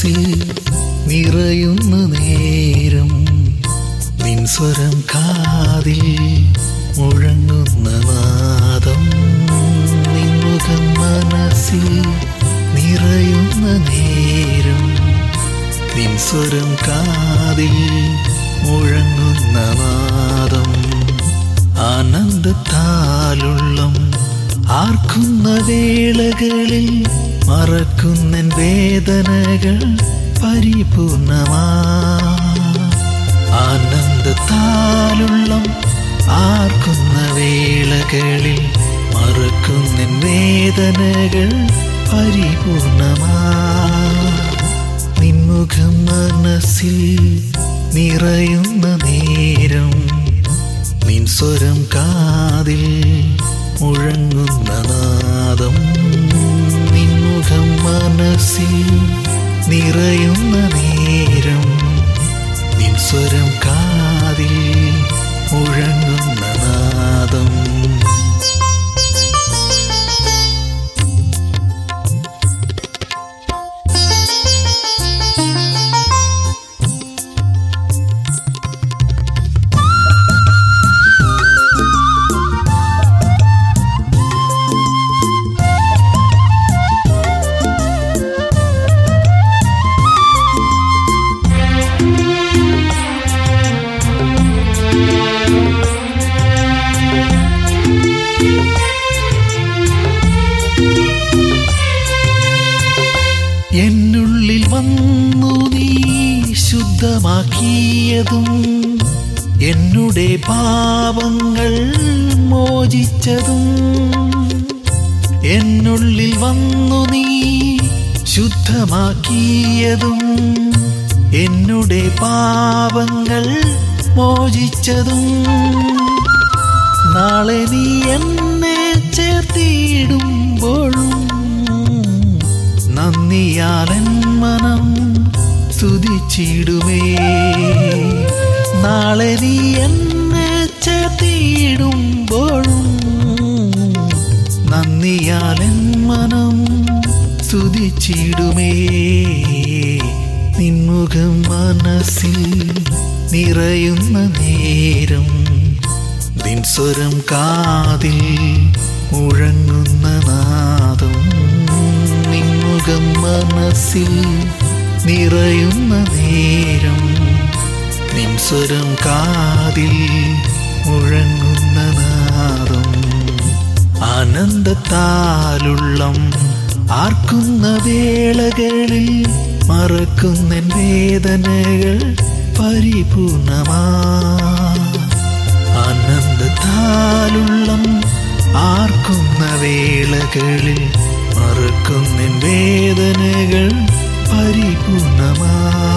മനസ്സിൽ നിറയുന്ന നേരം നിൻ സ്വരം കാതിൽ മുഴങ്ങുന്ന നാദം നിൻമുഖം മനസ്സിൽ നിറയുന്ന നേരം നിൻ സ്വരം കാതിൽ മുഴങ്ങുന്ന നാദം ആനന്ദത്താലുള്ളം ആർക്കുന്ന വേളകളിൽ മറക്കുന്നൻ വേദനകൾ പരിപൂർണമാ ആനന്ദത്താലുള്ളം ആർക്കുന്ന വേളകളിൽ മറക്കുന്നൻ വേദനകൾ പരിപൂർണമാ നിൻമുഖം മനസ്സിൽ നിറയുന്ന നേരം നിൻ സ്വരം കാതിൽ മുഴങ്ങുന്ന നാദം നിൻമുഖം മനസ്സിൽ നിറയുന്ന നേരം നിൻ സ്വരം കാതിൽ മുഴങ്ങുന്ന നാദം എന്നുള്ളിൽ വന്നു നീ ശുദ്ധമാക്കിയതും എന്നുടെ പാപങ്ങൾ മോചിച്ചതും എന്നുള്ളിൽ വന്നു നീ ശുദ്ധമാക്കിയതും എന്നുടെ പാപങ്ങൾ മോചിച്ചതും നാളെ നീ എന്നെ ചേർത്തിടുമ്പോഴും നന്ദിയാലൻ മനം സ്തുതിച്ചിടുമേ നാളെ നീ എന്നെ ചേർത്തിടുമ്പോഴും നന്ദിയാലൻ മനം സ്തുതിച്ചിടുമേ നിൻമുഖം മനസ്സിൽ നിറയുന്ന നേരം നിൻ സ്വരം കാതിൽ മുഴങ്ങുന്ന നാദം നിൻമുഖം മനസ്സിൽ നിറയുന്ന നേരം നിൻ സ്വരം കാതിൽ മുഴങ്ങുന്ന നാദം ആനന്ദത്താലുള്ളം ആർക്കുന്ന വേളകളിൽ മറക്കുന്നൻ വേദനകൾ പരിപൂർണമാ ആനന്ദത്താലുള്ളം ആർക്കുന്ന വേളകളിൽ മറക്കുന്നൻ വേദനകൾ പരിപൂർണമാ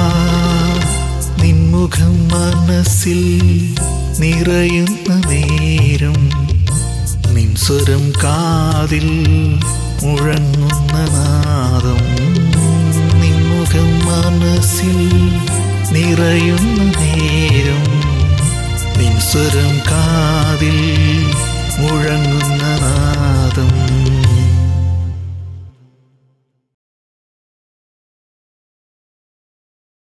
നിൻമുഖം മനസ്സിൽ നിറയുന്ന നേരം നിൻ സ്വരം കാതിൽ മുഴങ്ങുന്ന നാദം നിൻമുഖം മനസ്സിൽ നിറയുന്ന നേരം നിൻ സ്വരം കാതിൽ മുഴങ്ങുന്ന നാദം